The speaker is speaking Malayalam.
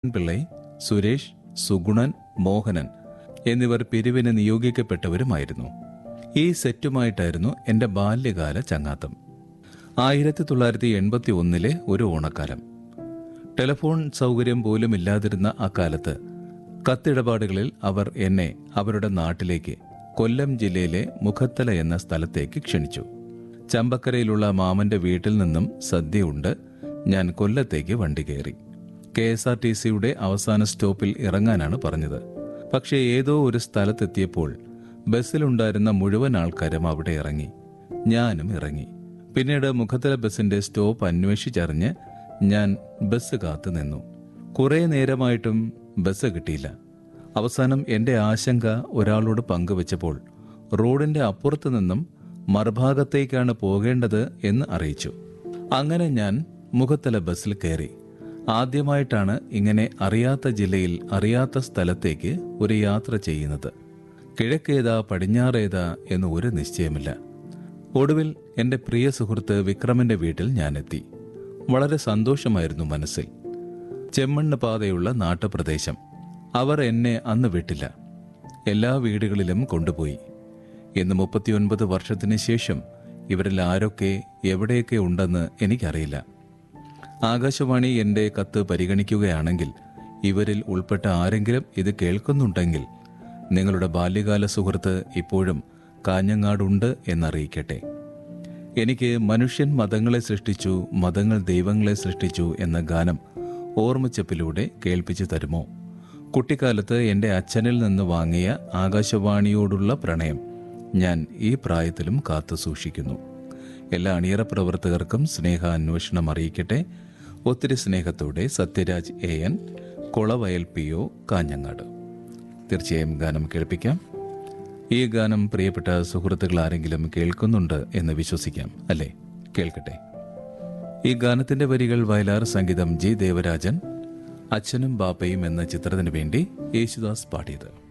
പിള്ളൈ സുരേഷ് സുഗുണൻ മോഹനൻ എന്നിവർ പിരിവിന് നിയോഗിക്കപ്പെട്ടവരുമായിരുന്നു ഈ സെറ്റുമായിട്ടായിരുന്നു എന്റെ ബാല്യകാല ചങ്ങാത്തം ആയിരത്തി തൊള്ളായിരത്തി എൺപത്തി ഒന്നിലെ ഒരു ഓണക്കാലം ടെലിഫോൺ സൗകര്യം പോലും ഇല്ലാതിരുന്ന അക്കാലത്ത് കത്തിടപാടുകളിൽ അവർ എന്നെ അവരുടെ നാട്ടിലേക്ക് കൊല്ലം ജില്ലയിലെ മുഖത്തല എന്ന സ്ഥലത്തേക്ക് ക്ഷണിച്ചു ചമ്പക്കരയിലുള്ള മാമന്റെ വീട്ടിൽ നിന്നും സദ്യയുണ്ട് ഞാൻ കൊല്ലത്തേക്ക് വണ്ടി കയറി കെ എസ് ആർ ടി സിയുടെ അവസാന സ്റ്റോപ്പിൽ ഇറങ്ങാനാണ് പറഞ്ഞത് പക്ഷേ ഏതോ ഒരു സ്ഥലത്തെത്തിയപ്പോൾ ബസ്സിലുണ്ടായിരുന്ന മുഴുവൻ ആൾക്കാരും അവിടെ ഇറങ്ങി ഞാനും ഇറങ്ങി പിന്നീട് മുഖത്തല ബസിന്റെ സ്റ്റോപ്പ് അന്വേഷിച്ചറിഞ്ഞ് ഞാൻ ബസ് കാത്തു നിന്നു കുറെ നേരമായിട്ടും ബസ് കിട്ടിയില്ല അവസാനം എന്റെ ആശങ്ക ഒരാളോട് പങ്കുവച്ചപ്പോൾ റോഡിന്റെ അപ്പുറത്തു നിന്നും മറുഭാഗത്തേക്കാണ് പോകേണ്ടത് എന്ന് അറിയിച്ചു അങ്ങനെ ഞാൻ മുഖത്തല ബസ്സിൽ കയറി ആദ്യമായിട്ടാണ് ഇങ്ങനെ അറിയാത്ത ജില്ലയിൽ അറിയാത്ത സ്ഥലത്തേക്ക് ഒരു യാത്ര ചെയ്യുന്നത് കിഴക്കേതാ പടിഞ്ഞാറേതാ എന്ന് ഒരു നിശ്ചയമില്ല ഒടുവിൽ എന്റെ പ്രിയ സുഹൃത്ത് വിക്രമന്റെ വീട്ടിൽ ഞാനെത്തി വളരെ സന്തോഷമായിരുന്നു മനസ്സിൽ ചെമ്മണ്ണ് പാതയുള്ള നാട്ടുപ്രദേശം അവർ എന്നെ അന്ന് വിട്ടില്ല എല്ലാ വീടുകളിലും കൊണ്ടുപോയി ഇന്ന് മുപ്പത്തിയൊൻപത് വർഷത്തിന് ശേഷം ഇവരിൽ ആരൊക്കെ എവിടെയൊക്കെ ഉണ്ടെന്ന് എനിക്കറിയില്ല ആകാശവാണി എന്റെ കത്ത് പരിഗണിക്കുകയാണെങ്കിൽ ഇവരിൽ ഉൾപ്പെട്ട ആരെങ്കിലും ഇത് കേൾക്കുന്നുണ്ടെങ്കിൽ നിങ്ങളുടെ ബാല്യകാല സുഹൃത്ത് ഇപ്പോഴും കാഞ്ഞങ്ങാടുണ്ട് എന്നറിയിക്കട്ടെ എനിക്ക് മനുഷ്യൻ മതങ്ങളെ സൃഷ്ടിച്ചു മതങ്ങൾ ദൈവങ്ങളെ സൃഷ്ടിച്ചു എന്ന ഗാനം ഓർമ്മച്ചപ്പിലൂടെ കേൾപ്പിച്ചു തരുമോ കുട്ടിക്കാലത്ത് എൻ്റെ അച്ഛനിൽ നിന്ന് വാങ്ങിയ ആകാശവാണിയോടുള്ള പ്രണയം ഞാൻ ഈ പ്രായത്തിലും കാത്തു സൂക്ഷിക്കുന്നു എല്ലാ അണിയറ പ്രവർത്തകർക്കും സ്നേഹ അന്വേഷണം അറിയിക്കട്ടെ ഒത്തിരി സ്നേഹത്തോടെ Sathyaraj A N Kolavayal P O Kanhangad തീർച്ചയായും ഗാനം കേൾപ്പിക്കാം ഈ ഗാനം പ്രിയപ്പെട്ട സുഹൃത്തുക്കൾ ആരെങ്കിലും കേൾക്കുന്നുണ്ട് എന്ന് വിശ്വസിക്കാം അല്ലേ കേൾക്കട്ടെ ഈ ഗാനത്തിന്റെ വരികൾ വയലാർ സംഗീതം ജി ദേവരാജൻ അച്ഛനും ബാപ്പയും എന്ന ചിത്രത്തിനു വേണ്ടി യേശുദാസ് പാടിയത്